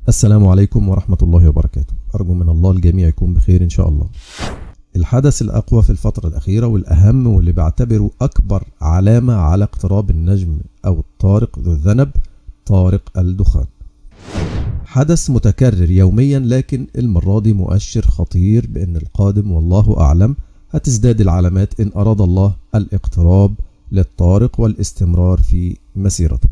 السلام عليكم ورحمة الله وبركاته أرجو من الله الجميع يكون بخير إن شاء الله الحدث الأقوى في الفترة الأخيرة والأهم واللي بعتبره أكبر علامة على اقتراب النجم أو الطارق ذو الذنب طارق الدخان حدث متكرر يوميا لكن المرة دي مؤشر خطير بأن القادم والله أعلم هتزداد العلامات إن أراد الله الاقتراب للطارق والاستمرار في مسيرته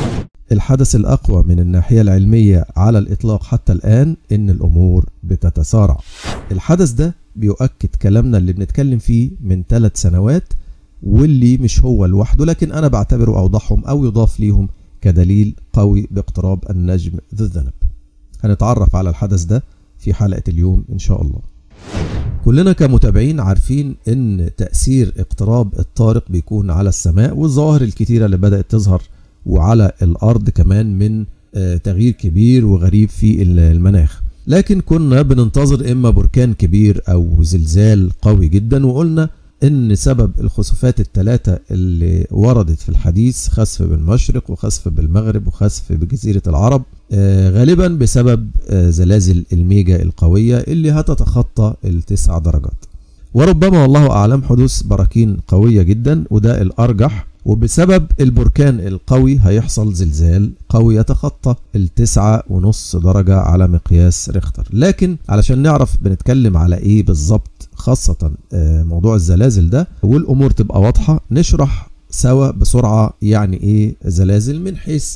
الحدث الأقوى من الناحية العلمية على الإطلاق حتى الآن إن الأمور بتتسارع الحدث ده بيؤكد كلامنا اللي بنتكلم فيه من ثلاث سنوات واللي مش هو لوحده لكن أنا بعتبره أوضحهم أو يضاف ليهم كدليل قوي باقتراب النجم ذو الذنب هنتعرف على الحدث ده في حلقة اليوم إن شاء الله كلنا كمتابعين عارفين ان تأثير اقتراب الطارق بيكون على السماء والظواهر الكتيرة اللي بدأت تظهر وعلى الارض كمان من تغيير كبير وغريب في المناخ لكن كنا بننتظر اما بركان كبير او زلزال قوي جدا وقلنا ان سبب الخسوفات الثلاثة اللي وردت في الحديث خسف بالمشرق وخسف بالمغرب وخسف بجزيرة العرب غالبا بسبب زلازل الميجا القوية اللي هتتخطى التسع درجات وربما والله أعلم حدوث براكين قوية جدا وده الأرجح وبسبب البركان القوي هيحصل زلزال قوي يتخطى التسعة ونص درجة على مقياس ريختر لكن علشان نعرف بنتكلم على ايه بالظبط خاصة موضوع الزلازل ده والامور تبقى واضحة نشرح سوا بسرعة يعني ايه زلازل من حيث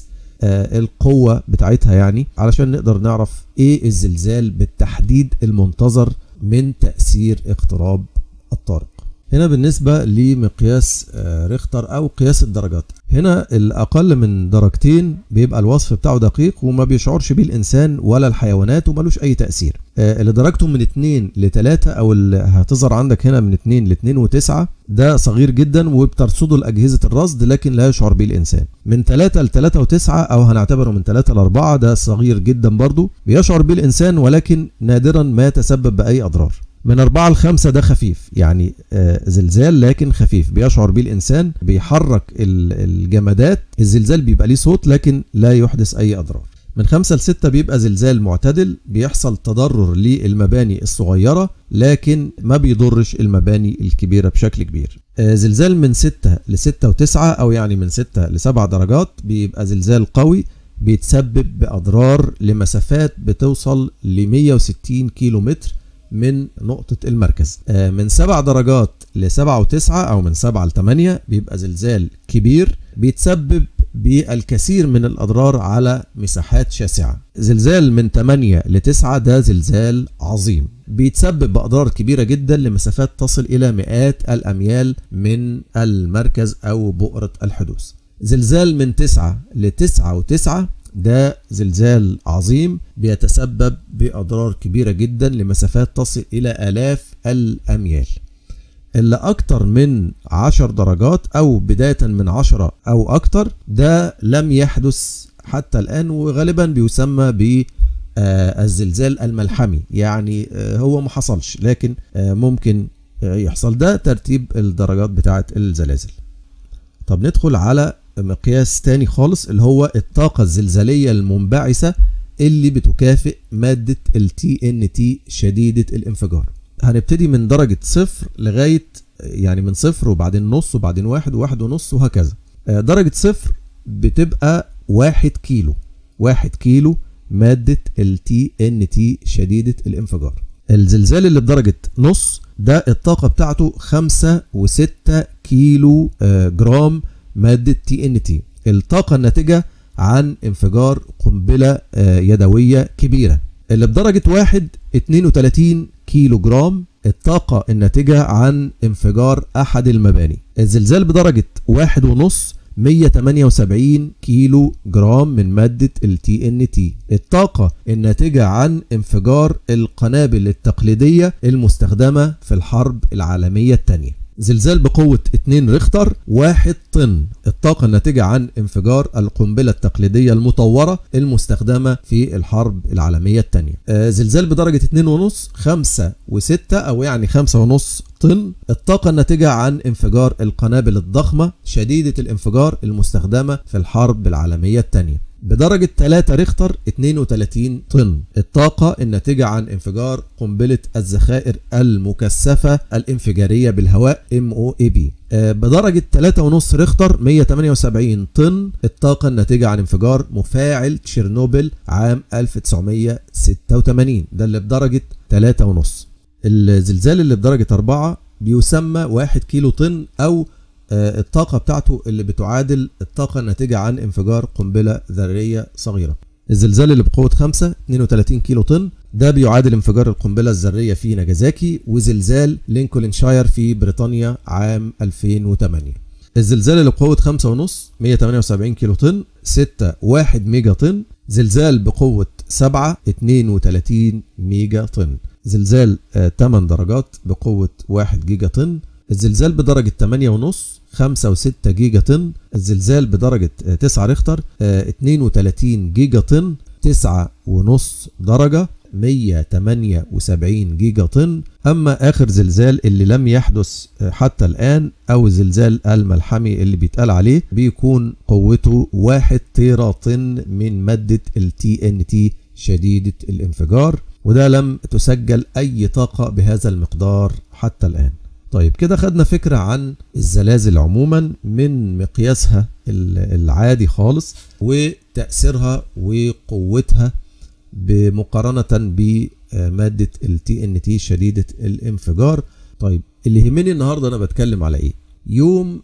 القوة بتاعتها يعني علشان نقدر نعرف ايه الزلزال بالتحديد المنتظر من تأثير اقتراب الطارق هنا بالنسبة لمقياس ريختر أو قياس الدرجات هنا الأقل من درجتين بيبقى الوصف بتاعه دقيق وما بيشعرش بيه الإنسان ولا الحيوانات وملوش أي تأثير اللي درجته من 2 ل 3 أو اللي هتظهر عندك هنا من 2 ل 2 و9 ده صغير جدا وبترصده الأجهزة الرصد لكن لا يشعر به الإنسان من 3 ل 3 و9 أو هنعتبره من 3 ل 4 ده صغير جدا برضه بيشعر به الإنسان ولكن نادرا ما يتسبب بأي أضرار من أربعة لخمسة ده خفيف يعني زلزال لكن خفيف بيشعر بيه الإنسان بيحرك الجمادات الزلزال بيبقى ليه صوت لكن لا يحدث أي أضرار من خمسة لستة بيبقى زلزال معتدل بيحصل تضرر للمباني الصغيرة لكن ما بيضرش المباني الكبيرة بشكل كبير زلزال من ستة لستة وتسعة أو يعني من ستة لسبع درجات بيبقى زلزال قوي بيتسبب بأضرار لمسافات بتوصل ل 160 كيلو متر من نقطة المركز من سبع درجات لسبعة وتسعة أو من سبعة لثمانية بيبقى زلزال كبير بيتسبب بالكثير من الأضرار على مساحات شاسعة زلزال من 8 ل 9 ده زلزال عظيم بيتسبب بأضرار كبيرة جدا لمسافات تصل إلى مئات الأميال من المركز أو بؤرة الحدوث زلزال من 9 ل 9 و9 ده زلزال عظيم بيتسبب بأضرار كبيرة جدا لمسافات تصل إلى آلاف الأميال اللي أكتر من عشر درجات أو بداية من عشرة أو أكتر ده لم يحدث حتى الآن وغالبا بيسمى ب الزلزال الملحمي يعني هو ما حصلش لكن ممكن يحصل ده ترتيب الدرجات بتاعة الزلازل طب ندخل على مقياس تاني خالص اللي هو الطاقة الزلزالية المنبعثة اللي بتكافئ مادة ال TNT شديدة الانفجار هنبتدي من درجة صفر لغاية يعني من صفر وبعدين نص وبعدين واحد وواحد ونص وهكذا درجة صفر بتبقى واحد كيلو واحد كيلو مادة ال TNT شديدة الانفجار الزلزال اللي بدرجة نص ده الطاقة بتاعته خمسة وستة كيلو جرام مادة تي ان تي الطاقة الناتجة عن انفجار قنبلة يدوية كبيرة اللي بدرجة واحد 32 كيلو جرام الطاقة الناتجة عن انفجار أحد المباني الزلزال بدرجة واحد ونص 178 كيلو جرام من مادة ال TNT الطاقة الناتجة عن انفجار القنابل التقليدية المستخدمة في الحرب العالمية الثانية زلزال بقوة 2 ريختر 1 طن الطاقة الناتجة عن انفجار القنبلة التقليدية المطورة المستخدمة في الحرب العالمية الثانية آه زلزال بدرجة 2.5 5 و6 أو يعني 5.5 طن الطاقة الناتجة عن انفجار القنابل الضخمة شديدة الانفجار المستخدمة في الحرب العالمية الثانية بدرجة 3 ريختر 32 طن الطاقة الناتجة عن انفجار قنبلة الذخائر المكثفة الانفجارية بالهواء MOAB آه، بدرجة 3.5 ريختر 178 طن الطاقة الناتجة عن انفجار مفاعل تشيرنوبل عام 1986 ده اللي بدرجة 3.5 الزلزال اللي بدرجة 4 بيسمى 1 كيلو طن أو آه، الطاقة بتاعته اللي بتعادل الطاقة الناتجة عن انفجار قنبلة ذرية صغيرة الزلزال اللي بقوة 5 32 كيلو طن ده بيعادل انفجار القنبلة الذرية في ناجازاكي وزلزال لينكولنشاير في بريطانيا عام 2008 الزلزال اللي بقوة 5 ونص 178 كيلو طن 6 1 ميجا طن زلزال بقوة 7 32 ميجا طن زلزال 8 درجات بقوة 1 جيجا طن الزلزال بدرجة 8 ونص 5 و6 جيجا طن الزلزال بدرجة 9 ريختر 32 جيجا طن 9 ونص درجة 178 جيجا طن أما آخر زلزال اللي لم يحدث حتى الآن أو الزلزال الملحمي اللي بيتقال عليه بيكون قوته 1 تيرا طن من مادة ال TNT شديدة الانفجار وده لم تسجل أي طاقة بهذا المقدار حتى الآن طيب كده خدنا فكرة عن الزلازل عموما من مقياسها العادي خالص وتأثيرها وقوتها بمقارنة بمادة ال TNT شديدة الانفجار طيب اللي يهمني النهاردة أنا بتكلم على إيه يوم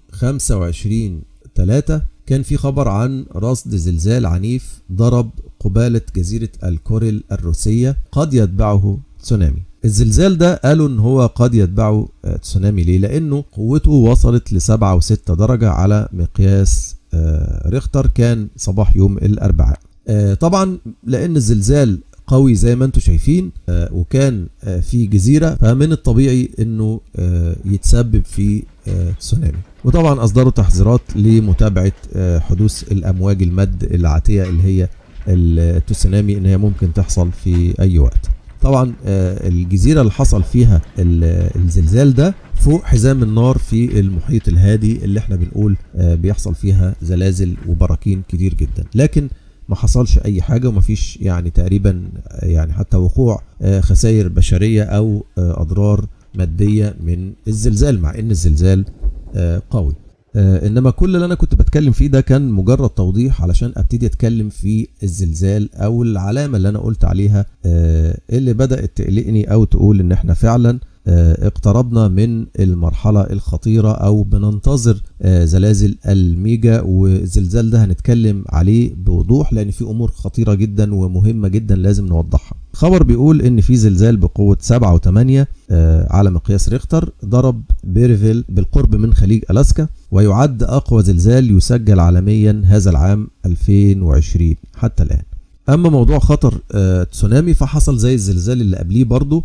25 3 كان في خبر عن رصد زلزال عنيف ضرب قبالة جزيرة الكوريل الروسية قد يتبعه تسونامي الزلزال ده قالوا ان هو قد يتبعه تسونامي ليه لانه قوته وصلت لسبعة وستة درجة على مقياس ريختر كان صباح يوم الاربعاء طبعا لان الزلزال قوي زي ما انتم شايفين وكان في جزيرة فمن الطبيعي انه يتسبب في تسونامي وطبعا اصدروا تحذيرات لمتابعة حدوث الامواج المد العاتية اللي هي التسونامي ان هي ممكن تحصل في اي وقت طبعا الجزيره اللي حصل فيها الزلزال ده فوق حزام النار في المحيط الهادي اللي احنا بنقول بيحصل فيها زلازل وبراكين كتير جدا لكن ما حصلش اي حاجه ومفيش يعني تقريبا يعني حتى وقوع خسائر بشريه او اضرار ماديه من الزلزال مع ان الزلزال قوي انما كل اللي انا كنت بتكلم فيه ده كان مجرد توضيح علشان ابتدي اتكلم في الزلزال او العلامه اللي انا قلت عليها اللي بدات تقلقني او تقول ان احنا فعلا اقتربنا من المرحله الخطيره او بننتظر زلازل الميجا والزلزال ده هنتكلم عليه بوضوح لان في امور خطيره جدا ومهمه جدا لازم نوضحها خبر بيقول ان في زلزال بقوه 7 و8 على مقياس ريختر ضرب بيرفيل بالقرب من خليج الاسكا ويعد اقوى زلزال يسجل عالميا هذا العام 2020 حتى الان اما موضوع خطر تسونامي فحصل زي الزلزال اللي قبليه برضه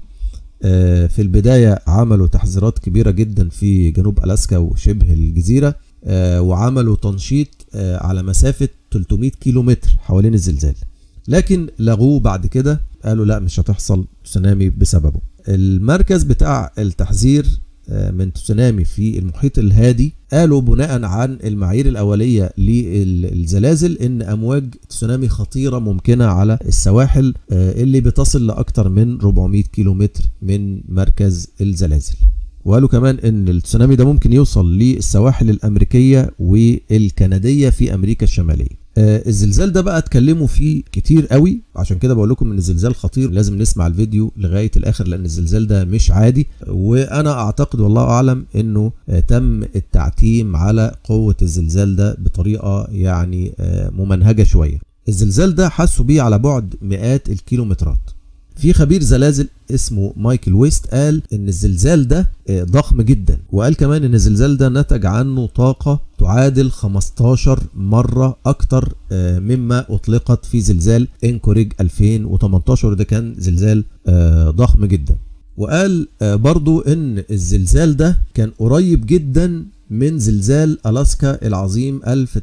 في البداية عملوا تحذيرات كبيرة جدا في جنوب ألاسكا وشبه الجزيرة وعملوا تنشيط على مسافة 300 كيلو متر حوالين الزلزال لكن لغوه بعد كده قالوا لا مش هتحصل تسونامي بسببه المركز بتاع التحذير من تسونامي في المحيط الهادي قالوا بناء عن المعايير الأولية للزلازل إن أمواج تسونامي خطيرة ممكنة على السواحل اللي بتصل لأكثر من 400 كيلومتر من مركز الزلازل وقالوا كمان ان التسونامي ده ممكن يوصل للسواحل الامريكيه والكنديه في امريكا الشماليه آه الزلزال ده بقى اتكلموا فيه كتير قوي عشان كده بقول لكم ان الزلزال خطير لازم نسمع الفيديو لغايه الاخر لان الزلزال ده مش عادي وانا اعتقد والله اعلم انه آه تم التعتيم على قوه الزلزال ده بطريقه يعني آه ممنهجه شويه الزلزال ده حسوا بيه على بعد مئات الكيلومترات في خبير زلازل اسمه مايكل ويست قال ان الزلزال ده ضخم جدا وقال كمان ان الزلزال ده نتج عنه طاقة تعادل 15 مرة اكتر مما اطلقت في زلزال انكوريج 2018 ده كان زلزال ضخم جدا وقال برضو ان الزلزال ده كان قريب جدا من زلزال الاسكا العظيم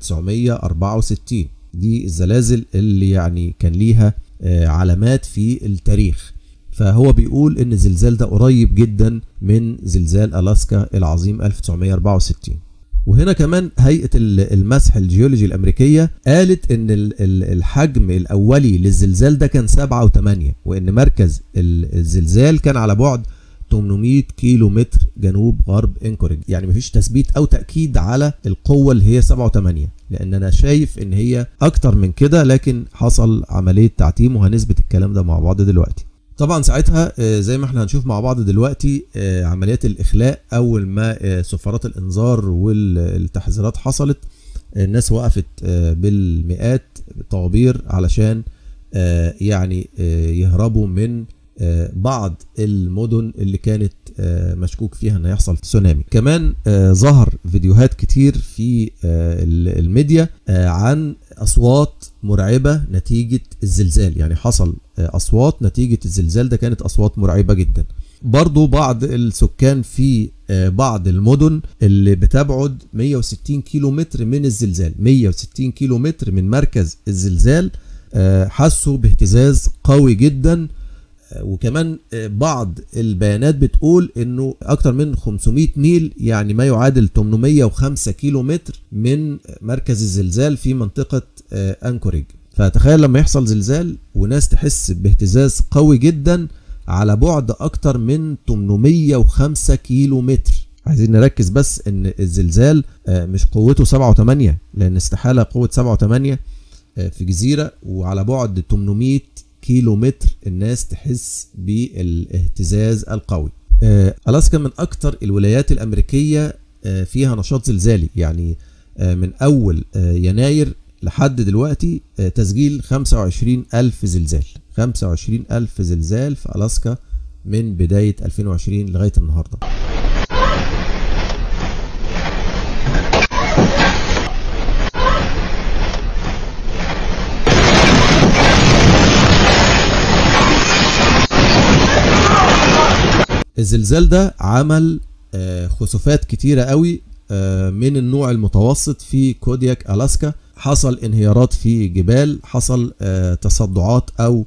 1964 دي الزلازل اللي يعني كان ليها علامات في التاريخ فهو بيقول ان الزلزال ده قريب جدا من زلزال الاسكا العظيم 1964 وهنا كمان هيئه المسح الجيولوجي الامريكيه قالت ان الحجم الاولي للزلزال ده كان 7 و8 وان مركز الزلزال كان على بعد 800 كيلو متر جنوب غرب انكوريج يعني مفيش تثبيت او تاكيد على القوه اللي هي 7 و8 لان انا شايف ان هي اكتر من كده لكن حصل عمليه تعتيم وهنثبت الكلام ده مع بعض دلوقتي طبعا ساعتها آه، زي ما احنا هنشوف مع بعض دلوقتي آه، عمليات الاخلاء اول ما آه، سفارات الانذار والتحذيرات حصلت الناس وقفت بالمئات طوابير علشان يعني يهربوا من بعض المدن اللي كانت مشكوك فيها ان يحصل تسونامي كمان ظهر فيديوهات كتير في الميديا عن اصوات مرعبه نتيجه الزلزال يعني حصل اصوات نتيجه الزلزال ده كانت اصوات مرعبه جدا برضو بعض السكان في بعض المدن اللي بتبعد 160 كيلو متر من الزلزال 160 كيلو متر من مركز الزلزال حسوا باهتزاز قوي جدا وكمان بعض البيانات بتقول انه اكتر من 500 ميل يعني ما يعادل 805 كيلو متر من مركز الزلزال في منطقة انكوريج فتخيل لما يحصل زلزال وناس تحس باهتزاز قوي جدا على بعد اكتر من 805 كيلو متر عايزين نركز بس ان الزلزال مش قوته 7 و8 لان استحالة قوة 7 و8 في جزيرة وعلى بعد 800 كيلو متر الناس تحس بالاهتزاز القوي ألاسكا من أكثر الولايات الأمريكية فيها نشاط زلزالي يعني من أول يناير لحد دلوقتي تسجيل 25 ألف زلزال 25 ألف زلزال في ألاسكا من بداية 2020 لغاية النهاردة الزلزال ده عمل خسوفات كتيرة قوي من النوع المتوسط في كودياك ألاسكا حصل انهيارات في جبال حصل تصدعات أو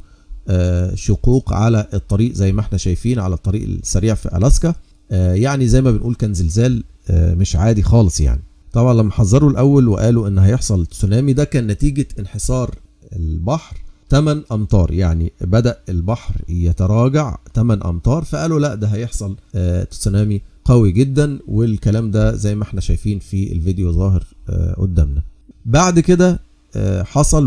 شقوق على الطريق زي ما احنا شايفين على الطريق السريع في ألاسكا يعني زي ما بنقول كان زلزال مش عادي خالص يعني طبعا لما حذروا الأول وقالوا إن هيحصل تسونامي ده كان نتيجة انحسار البحر 8 امتار يعني بدا البحر يتراجع 8 امتار فقالوا لا ده هيحصل آه تسونامي قوي جدا والكلام ده زي ما احنا شايفين في الفيديو ظاهر آه قدامنا بعد كده آه حصل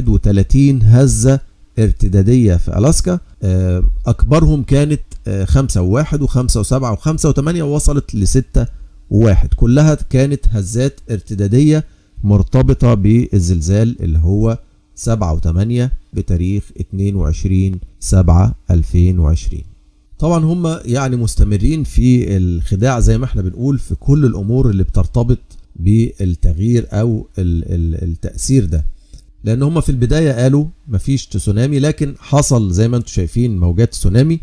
31 هزه ارتداديه في الاسكا اكبرهم كانت 5 و1 و5 و7 و5 و8 ووصلت ل 6 و1 كلها كانت هزات ارتداديه مرتبطه بالزلزال اللي هو 7 و8 بتاريخ 22 7 2020 طبعا هم يعني مستمرين في الخداع زي ما احنا بنقول في كل الامور اللي بترتبط بالتغيير او التاثير ده لان هم في البدايه قالوا مفيش تسونامي لكن حصل زي ما انتم شايفين موجات تسونامي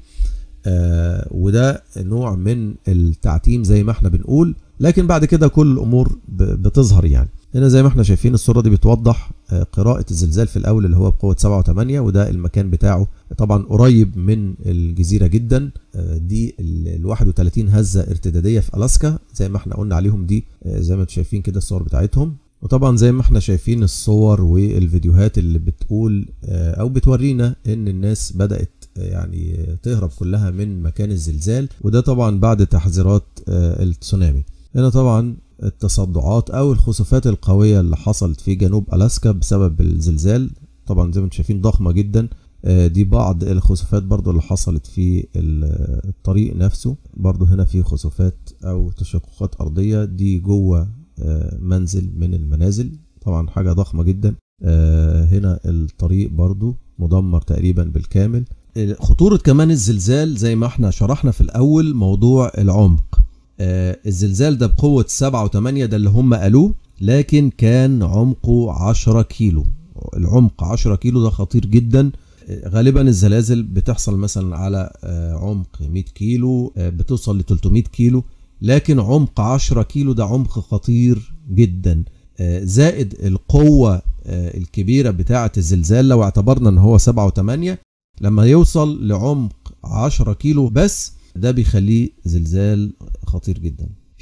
آه وده نوع من التعتيم زي ما احنا بنقول لكن بعد كده كل الامور بتظهر يعني هنا زي ما احنا شايفين الصورة دي بتوضح قراءة الزلزال في الأول اللي هو بقوة 7 و8 وده المكان بتاعه طبعا قريب من الجزيرة جدا دي ال 31 هزة ارتدادية في ألاسكا زي ما احنا قلنا عليهم دي زي ما انتم شايفين كده الصور بتاعتهم وطبعا زي ما احنا شايفين الصور والفيديوهات اللي بتقول أو بتورينا إن الناس بدأت يعني تهرب كلها من مكان الزلزال وده طبعا بعد تحذيرات التسونامي هنا طبعا التصدعات او الخسوفات القويه اللي حصلت في جنوب الاسكا بسبب الزلزال طبعا زي ما انتم شايفين ضخمه جدا دي بعض الخسوفات برضو اللي حصلت في الطريق نفسه برضو هنا في خسوفات او تشققات ارضيه دي جوه منزل من المنازل طبعا حاجه ضخمه جدا هنا الطريق برضو مدمر تقريبا بالكامل خطوره كمان الزلزال زي ما احنا شرحنا في الاول موضوع العمق آه الزلزال ده بقوة 7 و8 ده اللي هم قالوه لكن كان عمقه 10 كيلو العمق 10 كيلو ده خطير جدا آه غالبا الزلازل بتحصل مثلا على آه عمق 100 كيلو بتوصل ل 300 كيلو لكن عمق 10 كيلو ده عمق خطير جدا زائد القوة الكبيرة بتاعة الزلزال لو اعتبرنا ان هو 7 و8 لما يوصل لعمق 10 كيلو بس ده بيخليه زلزال خطير جدا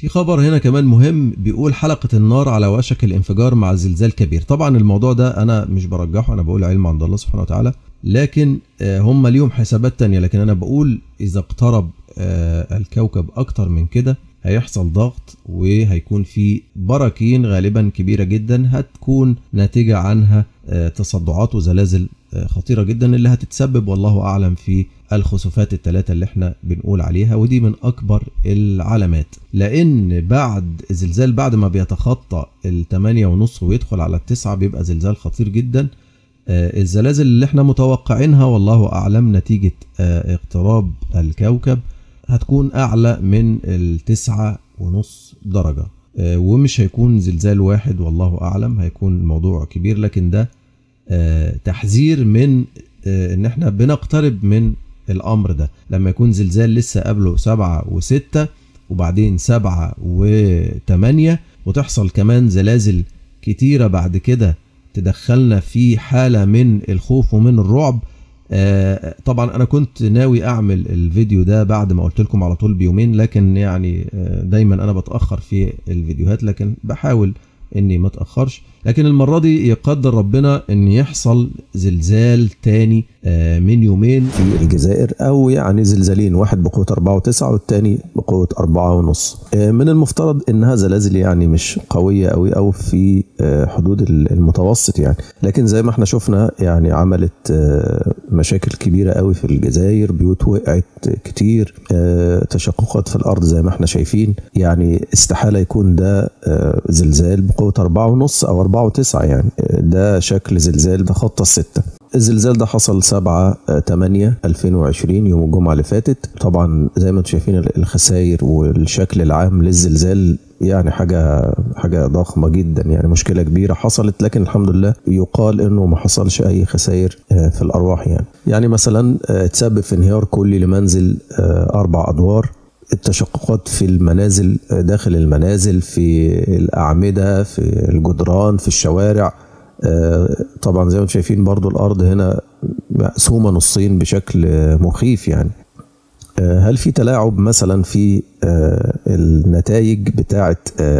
في خبر هنا كمان مهم بيقول حلقة النار على وشك الانفجار مع زلزال كبير طبعا الموضوع ده أنا مش برجحه أنا بقول علم عند الله سبحانه وتعالى لكن هم ليهم حسابات تانية لكن أنا بقول إذا اقترب الكوكب أكتر من كده هيحصل ضغط وهيكون في براكين غالبا كبيرة جدا هتكون ناتجة عنها تصدعات وزلازل خطيرة جدا اللي هتتسبب والله أعلم في الخسوفات الثلاثة اللي احنا بنقول عليها ودي من أكبر العلامات لأن بعد زلزال بعد ما بيتخطى الثمانية ونص ويدخل على التسعة بيبقى زلزال خطير جدا الزلازل اللي احنا متوقعينها والله أعلم نتيجة اقتراب الكوكب هتكون أعلى من التسعة ونص درجة ومش هيكون زلزال واحد والله أعلم هيكون الموضوع كبير لكن ده تحذير من ان احنا بنقترب من الامر ده لما يكون زلزال لسه قبله سبعة وستة وبعدين سبعة وثمانية وتحصل كمان زلازل كتيرة بعد كده تدخلنا في حالة من الخوف ومن الرعب آه طبعا انا كنت ناوي اعمل الفيديو ده بعد ما قلت لكم على طول بيومين لكن يعني آه دايما انا بتاخر في الفيديوهات لكن بحاول اني ما اتاخرش لكن المره دي يقدر ربنا ان يحصل زلزال تاني آه من يومين في الجزائر او يعني زلزالين واحد بقوه 4 و9 والتاني بقوه 4 ونص من المفترض انها زلازل يعني مش قويه قوي او في حدود المتوسط يعني لكن زي ما احنا شفنا يعني عملت مشاكل كبيره قوي في الجزائر بيوت وقعت كتير تشققات في الارض زي ما احنا شايفين يعني استحاله يكون ده زلزال بقوه 4 ونص او 4 و9 يعني ده شكل زلزال تخطى الستة الزلزال ده حصل 7 8 2020 يوم الجمعة اللي فاتت طبعا زي ما انتم شايفين الخسائر والشكل العام للزلزال يعني حاجة حاجة ضخمة جدا يعني مشكلة كبيرة حصلت لكن الحمد لله يقال انه ما حصلش اي خسائر في الارواح يعني يعني مثلا تسبب في انهيار كلي لمنزل اربع ادوار التشققات في المنازل داخل المنازل في الأعمدة في الجدران في الشوارع طبعا زي ما انتم شايفين برضو الأرض هنا مقسومة نصين بشكل مخيف يعني هل في تلاعب مثلا في النتائج بتاعه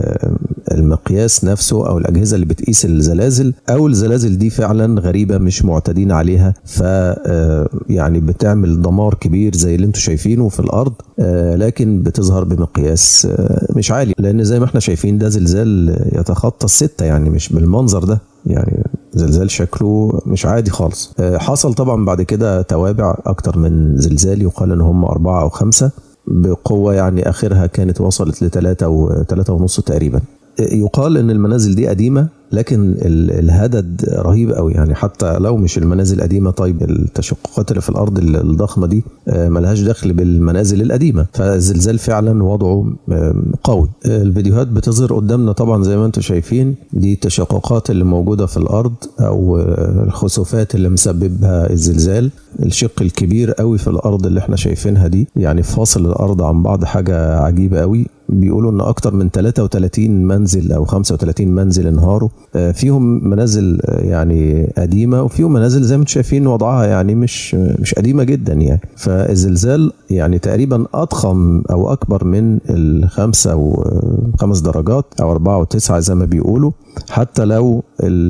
المقياس نفسه او الاجهزه اللي بتقيس الزلازل او الزلازل دي فعلا غريبه مش معتادين عليها ف يعني بتعمل دمار كبير زي اللي انتم شايفينه في الارض لكن بتظهر بمقياس مش عالي لان زي ما احنا شايفين ده زلزال يتخطى الستة يعني مش بالمنظر ده يعني زلزال شكله مش عادي خالص حصل طبعا بعد كده توابع اكتر من زلزال يقال ان هم اربعة او خمسة بقوة يعني اخرها كانت وصلت لثلاثة وثلاثة ونص تقريبا يقال ان المنازل دي قديمة لكن الهدد رهيب قوي يعني حتى لو مش المنازل قديمه طيب التشققات اللي في الارض الضخمه دي ملهاش دخل بالمنازل القديمه فالزلزال فعلا وضعه قوي الفيديوهات بتظهر قدامنا طبعا زي ما انتم شايفين دي التشققات اللي موجوده في الارض او الخسوفات اللي مسببها الزلزال الشق الكبير قوي في الارض اللي احنا شايفينها دي يعني فاصل الارض عن بعض حاجه عجيبه قوي بيقولوا ان اكتر من 33 منزل او 35 منزل انهاروا فيهم منازل يعني قديمه وفيهم منازل زي ما انتم شايفين وضعها يعني مش مش قديمه جدا يعني فالزلزال يعني تقريبا اضخم او اكبر من الخمسه وخمس درجات او اربعه وتسعه زي ما بيقولوا حتى لو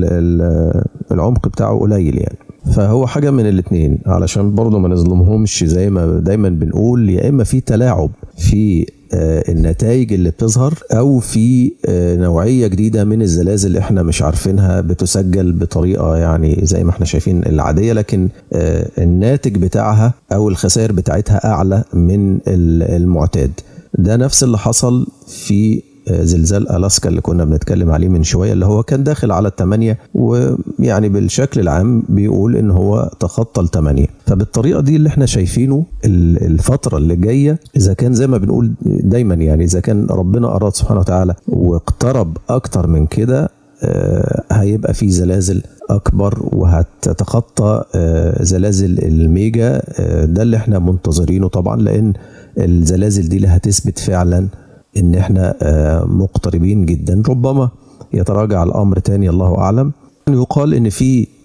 العمق بتاعه قليل يعني فهو حاجه من الاثنين علشان برضه ما نظلمهمش زي ما دايما بنقول يا اما في تلاعب في النتائج اللي بتظهر او في نوعيه جديده من الزلازل اللي احنا مش عارفينها بتسجل بطريقه يعني زي ما احنا شايفين العاديه لكن الناتج بتاعها او الخسائر بتاعتها اعلى من المعتاد ده نفس اللي حصل في زلزال الاسكا اللي كنا بنتكلم عليه من شويه اللي هو كان داخل على الثمانيه ويعني بالشكل العام بيقول ان هو تخطى الثمانيه فبالطريقه دي اللي احنا شايفينه الفتره اللي جايه اذا كان زي ما بنقول دايما يعني اذا كان ربنا اراد سبحانه وتعالى واقترب اكتر من كده هيبقى في زلازل اكبر وهتتخطى زلازل الميجا ده اللي احنا منتظرينه طبعا لان الزلازل دي اللي هتثبت فعلا ان احنا مقتربين جدا ربما يتراجع الامر تاني الله اعلم يقال ان في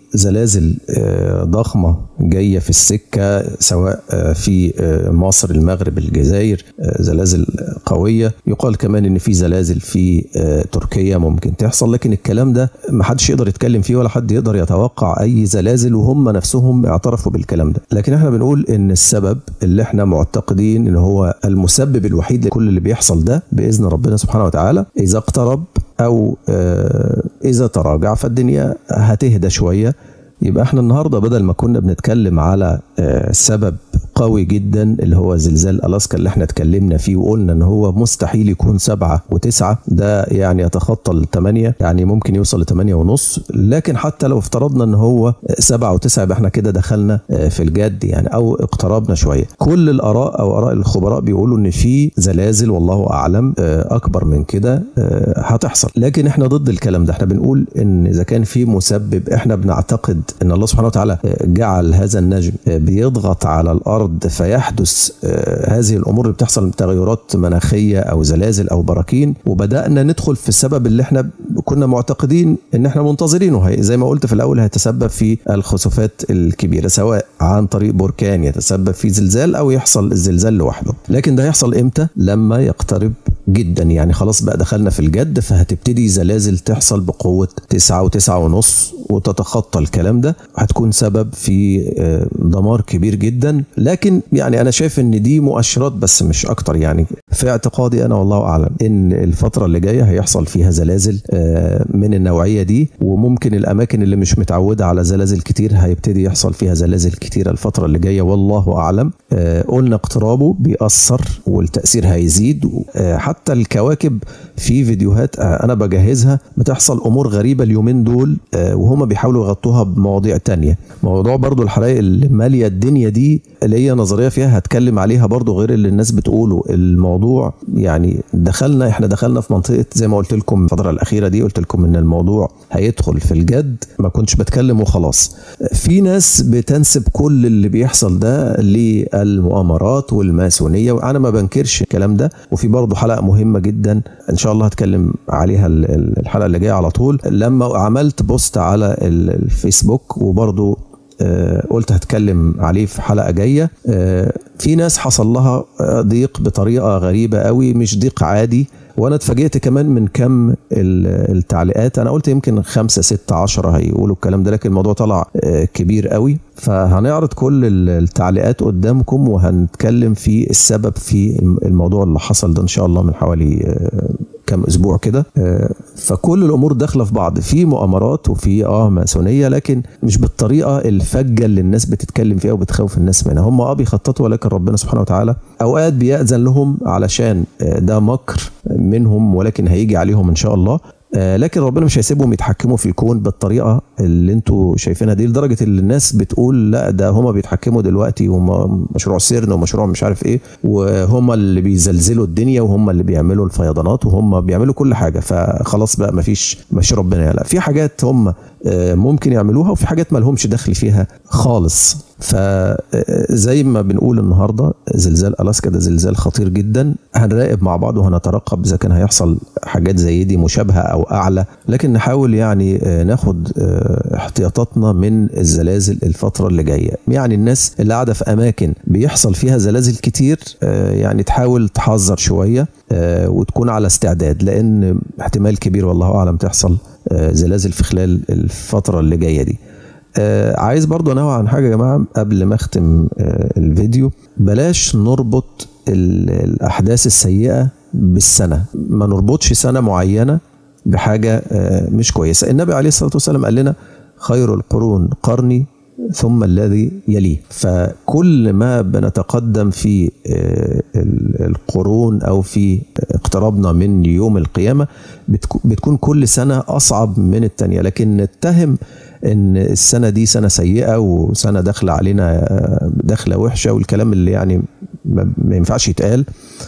زلازل آه، ضخمة جاية في السكة سواء آه، في آه، مصر المغرب الجزائر آه، زلازل قوية يقال كمان ان في زلازل في آه، تركيا ممكن تحصل لكن الكلام ده ما حدش يقدر يتكلم فيه ولا حد يقدر يتوقع اي زلازل وهم نفسهم اعترفوا بالكلام ده لكن احنا بنقول ان السبب اللي احنا معتقدين ان هو المسبب الوحيد لكل اللي بيحصل ده باذن ربنا سبحانه وتعالى اذا اقترب او آه، اذا تراجع فالدنيا هتهدى شويه يبقى احنا النهارده بدل ما كنا بنتكلم على آه، سبب قوي جدا اللي هو زلزال الاسكا اللي احنا اتكلمنا فيه وقلنا ان هو مستحيل يكون سبعة وتسعة ده يعني يتخطى الثمانية يعني ممكن يوصل لثمانية ونص لكن حتى لو افترضنا ان هو سبعة وتسعة يبقى احنا كده دخلنا آه، في الجد يعني او اقتربنا شوية كل الاراء او اراء الخبراء بيقولوا ان في زلازل والله اعلم آه، اكبر من كده آه، هتحصل لكن احنا ضد الكلام ده احنا بنقول ان اذا كان في مسبب احنا بنعتقد ان الله سبحانه وتعالى آه، جعل هذا النجم آه، بيضغط على الارض فيحدث آه، هذه الامور اللي بتحصل تغيرات مناخيه او زلازل او براكين وبدانا ندخل في السبب اللي احنا كنا معتقدين ان احنا منتظرينه هي زي ما قلت في الاول هيتسبب في الخسوفات الكبيره سواء عن طريق بركان يتسبب في زلزال او يحصل الزلزال لوحده لكن ده هيحصل امتى لما يقترب جدا يعني خلاص بقى دخلنا في الجد فهتبتدي زلازل تحصل بقوه 9 و9 ونص وتتخطى الكلام ده هتكون سبب في آه، دمار كبير جدا لكن يعني انا شايف ان دي مؤشرات بس مش اكتر يعني في اعتقادي انا والله اعلم ان الفتره اللي جايه هيحصل فيها زلازل آه، من النوعيه دي وممكن الاماكن اللي مش متعوده على زلازل كتير هيبتدي يحصل فيها زلازل كتير الفتره اللي جايه والله اعلم آه، قلنا اقترابه بيأثر والتأثير هيزيد آه، حتى الكواكب في فيديوهات آه، انا بجهزها بتحصل امور غريبه اليومين دول آه، وهما بيحاولوا يغطوها بمواضيع تانية موضوع برضو الحرائق اللي ماليه الدنيا دي اللي هي نظريه فيها هتكلم عليها برضو غير اللي الناس بتقوله الموضوع يعني دخلنا احنا دخلنا في منطقه زي ما قلت لكم الفتره الاخيره دي قلت لكم ان الموضوع هيدخل في الجد ما كنتش بتكلم وخلاص في ناس بتنسب كل اللي بيحصل ده للمؤامرات والماسونيه وانا ما بنكرش الكلام ده وفي برضه حلقه مهمه جدا ان شاء الله هتكلم عليها ال- ال- الحلقه اللي جايه على طول لما عملت بوست على ال- الفيسبوك وبرضه آه، قلت هتكلم عليه في حلقه جايه آه، في ناس حصل لها آه، ضيق بطريقه غريبه قوي مش ضيق عادي وانا اتفاجئت كمان من كم ال- التعليقات انا قلت يمكن خمسة ستة عشرة هيقولوا الكلام ده لكن الموضوع طلع آه، كبير قوي فهنعرض كل ال- التعليقات قدامكم وهنتكلم في السبب في الم- الموضوع اللي حصل ده ان شاء الله من حوالي آه، كام اسبوع كده آه، فكل الامور داخله في بعض في مؤامرات وفي اه ماسونيه لكن مش بالطريقه الفجه اللي الناس بتتكلم فيها وبتخوف الناس منها هم اه بيخططوا ولكن ربنا سبحانه وتعالى اوقات بيأذن لهم علشان آه، ده مكر منهم ولكن هيجي عليهم ان شاء الله آه، لكن ربنا مش هيسيبهم يتحكموا في الكون بالطريقه اللي انتوا شايفينها دي لدرجه ان الناس بتقول لا ده هما بيتحكموا دلوقتي وهم مشروع سيرن ومشروع مش عارف ايه وهم اللي بيزلزلوا الدنيا وهم اللي بيعملوا الفيضانات وهم بيعملوا كل حاجه فخلاص بقى مفيش ماشي ربنا لا في حاجات هم آه، ممكن يعملوها وفي حاجات ما لهمش دخل فيها خالص فزي ما بنقول النهارده زلزال الاسكا ده زلزال خطير جدا هنراقب مع بعض وهنترقب اذا كان هيحصل حاجات زي دي مشابهه او اعلى لكن نحاول يعني آه، ناخد آه، احتياطاتنا من الزلازل الفتره اللي جايه يعني الناس اللي قاعده في اماكن بيحصل فيها زلازل كتير آه، يعني تحاول تحذر شويه آه، وتكون على استعداد لان احتمال كبير والله اعلم تحصل آه، زلازل في خلال الفتره اللي جايه دي آه عايز برضو انوه عن حاجه يا جماعه قبل ما اختم آه الفيديو بلاش نربط ال- الاحداث السيئه بالسنه ما نربطش سنه معينه بحاجه آه مش كويسه النبي عليه الصلاه والسلام قال لنا خير القرون قرني ثم الذي يليه فكل ما بنتقدم في آه، ال- القرون او في اقترابنا من يوم القيامه بتكو- بتكون كل سنه اصعب من الثانيه لكن نتهم ان السنه دي سنه سيئه وسنه داخله علينا آه، داخله وحشه والكلام اللي يعني ما ما ينفعش يتقال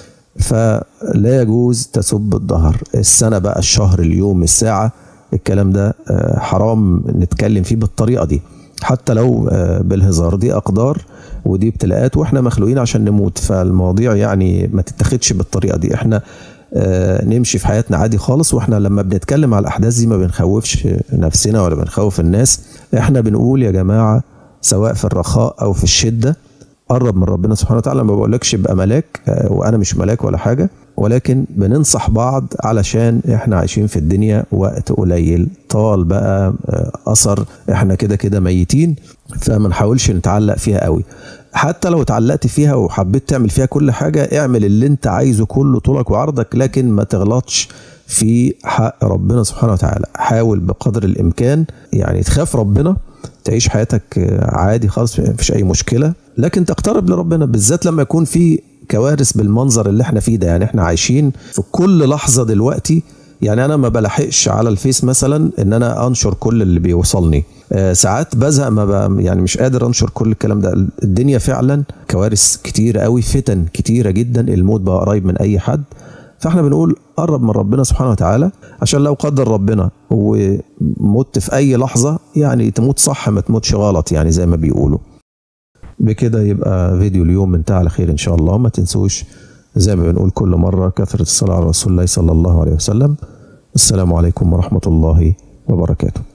فلا يجوز تسب الظهر السنه بقى الشهر اليوم الساعه الكلام ده آه، حرام نتكلم فيه بالطريقه دي حتى لو آه، بالهزار دي اقدار ودي ابتلاءات واحنا مخلوقين عشان نموت فالمواضيع يعني ما تتاخدش بالطريقه دي احنا آه، نمشي في حياتنا عادي خالص واحنا لما بنتكلم على الاحداث دي ما بنخوفش نفسنا ولا بنخوف الناس احنا بنقول يا جماعه سواء في الرخاء او في الشده قرب من ربنا سبحانه وتعالى ما بقولكش ابقى ملاك آه، وانا مش ملاك ولا حاجه ولكن بننصح بعض علشان احنا عايشين في الدنيا وقت قليل طال بقى آه، اثر احنا كده كده ميتين فما نحاولش نتعلق فيها قوي حتى لو اتعلقت فيها وحبيت تعمل فيها كل حاجه اعمل اللي انت عايزه كله طولك وعرضك لكن ما تغلطش في حق ربنا سبحانه وتعالى حاول بقدر الامكان يعني تخاف ربنا تعيش حياتك آه، عادي خالص مفيش اي مشكله لكن تقترب لربنا بالذات لما يكون في كوارث بالمنظر اللي احنا فيه ده يعني احنا عايشين في كل لحظه دلوقتي يعني انا ما بلحقش على الفيس مثلا ان انا انشر كل اللي بيوصلني آه، ساعات بزهق ما ب... يعني مش قادر انشر كل الكلام ده الدنيا فعلا كوارث كتيره قوي فتن كتيره جدا الموت بقى قريب من اي حد فاحنا بنقول قرب من ربنا سبحانه وتعالى عشان لو قدر ربنا ومت في اي لحظه يعني تموت صح ما تموتش غلط يعني زي ما بيقولوا بكده يبقى فيديو اليوم انتهى على خير ان شاء الله ما تنسوش زي ما بنقول كل مره كثره الصلاه على رسول الله صلى الله عليه وسلم السلام عليكم ورحمه الله وبركاته